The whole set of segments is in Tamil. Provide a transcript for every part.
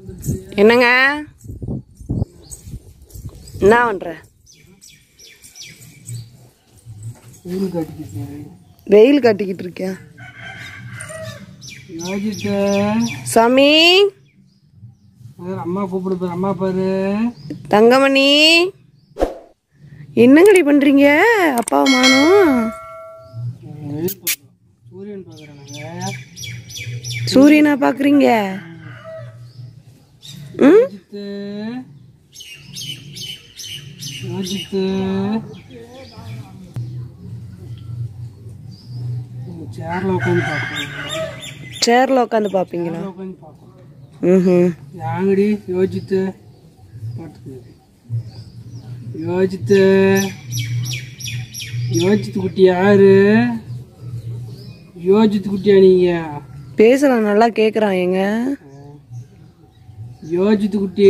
என்னங்க என்ன பண்ற ஊரு கட்டிக்கிட்டு வெயில் கட்டிக்கிட்டு இருக்கியா யோசித்த சாமி அம்மா கூப்பிடு பாரு அம்மா பாரு தங்கமணி என்னங்கடி பண்றீங்க அப்பாவை மானும் வெயில் பார்க்குறோம் சூரியன் பார்க்குறோம் நாங்கள் சூரியனா பாக்குறீங்க ம் யோசித்து யோசித்து சேரில் உட்காந்து பார்ப்போம் சேர்ல உட்காந்து பாப்பீங்களா சேரில் உட்காந்து பார்ப்போம் ம் யாங்கடி யோசித்து பார்த்துக்கு யோசித்து யோசித்து குட்டி யாரு யோசித்து குட்டியா நீங்க பேசலாம் நல்லா கேக்குறான் ஏங்க யோசித்து குட்டி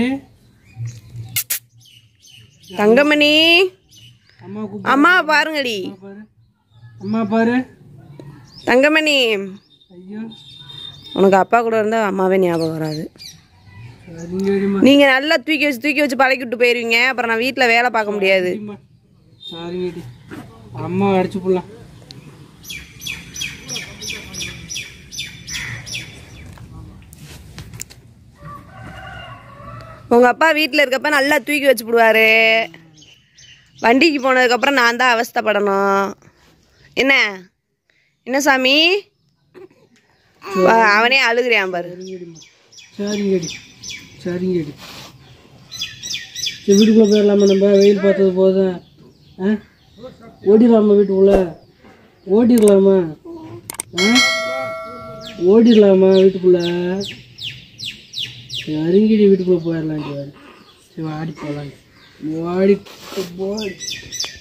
தங்கமணி அம்மா கூப்பிடு அம்மா பாருங்கடி பாரு அம்மா பாரு தங்கமணி ஐயோ உனக்கு அப்பா கூட இருந்தா அம்மாவே ஞாபகம் வராது சரிங்கடிம்மா நீங்க நல்லா தூக்கி வச்சு தூக்கி வச்சு பழக்கி விட்டு போயிருவீங்க அப்புறம் நான் வீட்ல வேலை பார்க்க முடியாது சரிம்மா சரிங்கடி அம்மா அடிச்சு போடலாம் உங்க அப்பா வீட்ல இருக்கப்ப நல்லா தூக்கி வச்சு விடுவாரு வண்டிக்கு போனதுக்கப்புறம் நான் தான் அவஸ்தைப்படணும் என்ன என்ன சாமி வா- அவனே அழுகுறியான் பாரு சரிங்கடிம்மா சரிங்கடி சரிங்கடி சரி வீட்டுக்குள்ளே போயிடலாமா நம்ம வெயில் பார்த்தது போதும் ஆ ஓடிடலாமா வீட்டுக்குள்ளே ஓடிடலாமா ஆ ஓடிடலாமா வீட்டுக்குள்ளே சரிங்கடி வீட்டுக்குள்ளே போயிடலாம் சரி சரி வாடி போகலாம் வாடி போடி